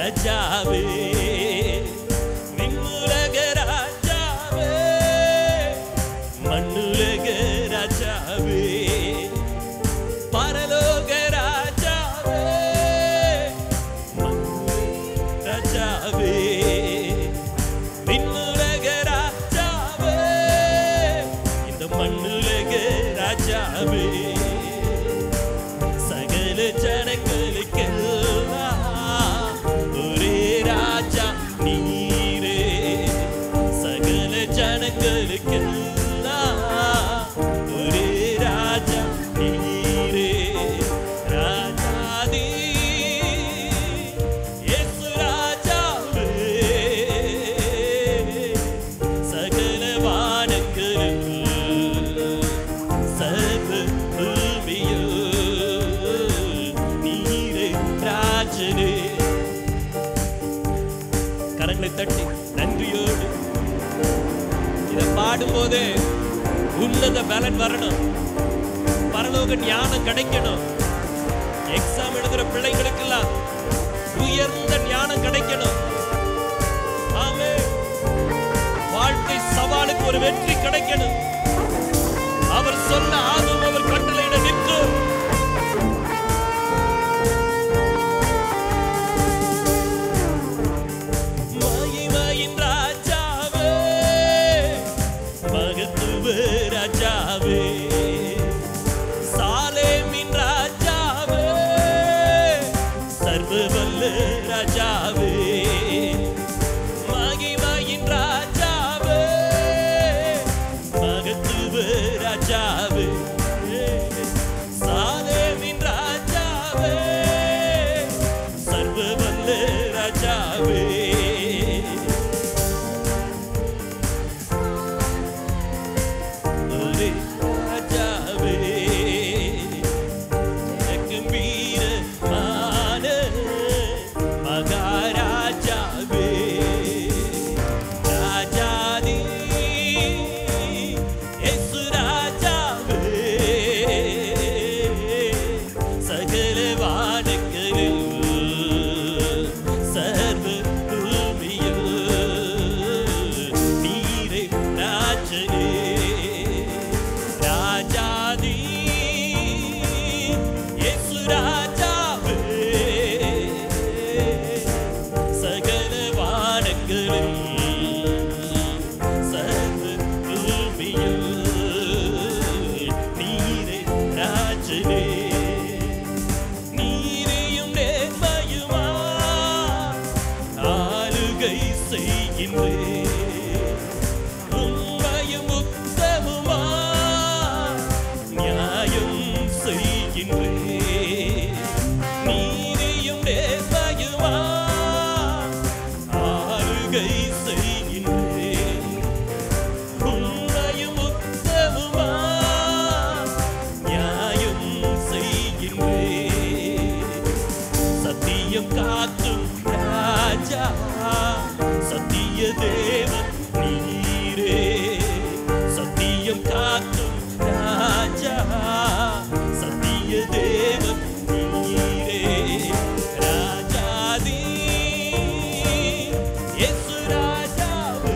ராஜாவே விண்ணுலக ராஜாவே மண்ணுலக ராஜாவே பரலோக ராஜாவே மண்ணுலக ராஜாவே விண்ணுலக ராஜாவே இந்த மண்ணுலக ராஜாவே சகல ஜனங்களுக்கெல்லாம் ஒரே ராஜா நீரே சகல ஜனங்களுக்கெல்லாம் ஒரே ராஜா நீரே ராஜாதி இயேசு ராஜாவே சகல வானங்களும் சர்வ பூமியில் நீரே ராஜனே கரங்களை தட்டி நன்றியோடு இதை பாடும்போதே உன்னத பலன் வரணும் பரலோக ஞானம் கிடைக்கணும் எக்ஸாம் எழுதுற பிள்ளைங்களுக்கெல்லாம் உயர்ந்த ஞானம் கிடைக்கணும் ஆமென் வாழ்க்கை சவாலுக்கு ஒரு வெற்றி கிடைக்கணும் அவர் சொன்ன ஆகும் அவர் கட்டளையிட நிற்கும் மகிமையின் ராஜாவே மகத்துவ ராஜாவே சாலேமின் ராஜாவே சர்வ வல்ல ராஜாவே மகிமையின் ராஜாவே மகத்துவ ராஜாவே சாலேமின் ராஜாவே சர்வ வல்ல ராஜாவே ஒரே ராஜாவே கம்பீரமான மகாராஜாவே ராஜாதி இயேசு ராஜாவே சகல வானங்களில் சர்வ பூமியில் நீரே ராஜனே ராஜாதி இயேசு ராஜாவே சகல வானங்களில் சர்வ பூமியில் நீரே ராஜனே நீதியும் நேர்மையுமா ஆளுகை செய்கின்றே உண்மையும் உத்தமுமா நியாயம் செய்கின்றே நீதியும் நேர்மையுமா ஆளுகை செய்கின்றே உண்மையும் உத்தமுமா நியாயம் செய்கின்றே சத்தியம் காக்கும் ராஜா சத்திய தேவன் நீரே சத்தியம் காக்கும் ராஜா சத்திய தேவன் நீரே ராஜாதி இயேசு ராஜாவே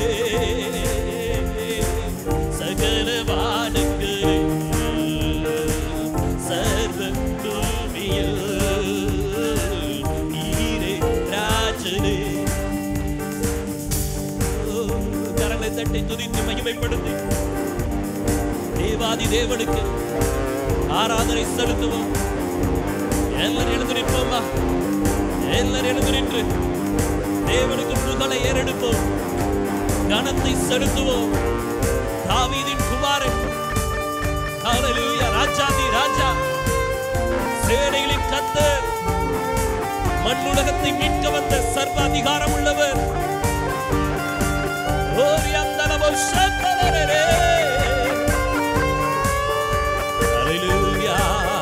சகல வானங்களில் சர்வ பூமியில் நீரே ராஜனே ஓ, கரங்களை தட்டி துதித்து மகிமைப்படுத்தி தேவாதி தேவனுக்கு ஆராதனை செலுத்துவோம் எல்லாரும் எழுந்து நிற்போமா எல்லாரும் எழுந்து நின்று தேவனுக்கு புகழை ஏறெடுப்போம் கனத்தை செலுத்துவோம் தாவீதின் குமாரன் ஹalleluya ராஜாதி ராஜா சேனைகளின் கத்தர் மண்ணுலகத்தை மீட்க வந்த சர்வ அதிகாரம் உள்ளவர் ஓரியந்தனமோ சத்தவரே ஹalleluya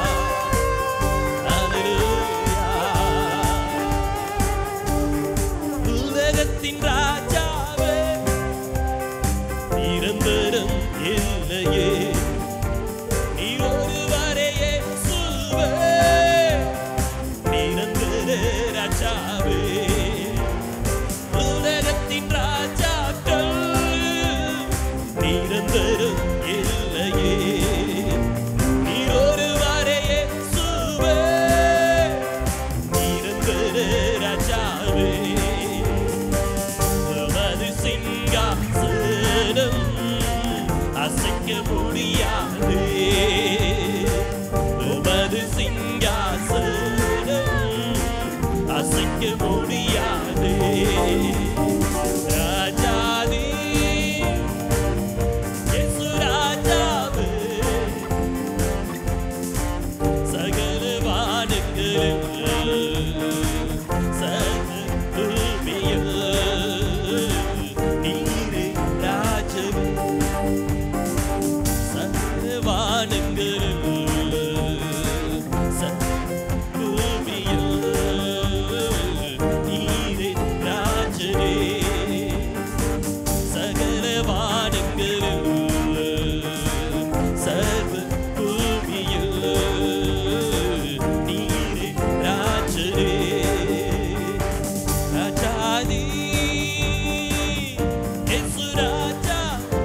ஹalleluya உலகத்தின் ராஜாவே நிரந்தரம் இல்லையே நீ ஒருவரையே சுவே நிரந்தர ராஜா ராஜாவே உலகத்தின் ராஜாக்கள் நிரந்தரம் இல்லையே நீர் ஒருவரே இயேசுவே நிரந்தர ராஜாவே உமது சிங்காசனம் அசைக்க முடியாது உமது சிங்காசனம் அசைக்க முடியாது ராஜாதி இயேசு ராஜாவே சகல வானங்களில் சகல பூமியில் நீரே ராஜவே சகல வானங்களில் சகல பூமியில் நீரே ராஜரே சகல வானங்களில் சர்வ பூமியில் நீரே ராஜரே ராஜாதி இயேசு ராஜா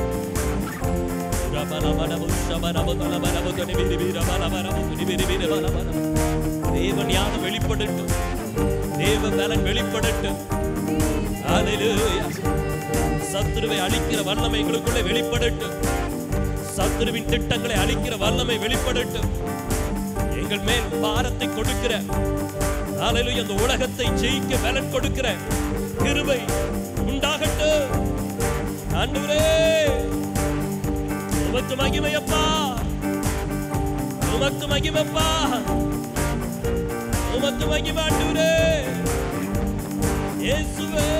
ரமணமணமு ஷமணமு தலமணமு கனிபிரிபி ரமணமணமு கனிபிரிபி ரமணமணமு. தேவ ஞானம் வெளிப்படட்டும் தேவ பலன் வெளிப்படட்டும் ஹalleluya சத்துருவை அழிக்கிற வல்லமை எங்களுக்குள்ளே வெளிப்படட்டும் சத்துருவின் திட்டங்களை அழிக்கிற வல்லமை வெளிப்படட்டும் எங்கள் மேல் பாரத்தை கொடுக்கிற ஹalleluya இந்த உலகத்தை ஜெயிக்க பலன் கொடுக்கிற கிருபை உண்டாகட்டும் ஆண்டவரே உமக்கு மகிமையப்பா உமக்கு மகிமைப்பா உமக்கு மகிமை ஆண்டவரே இயேசுவே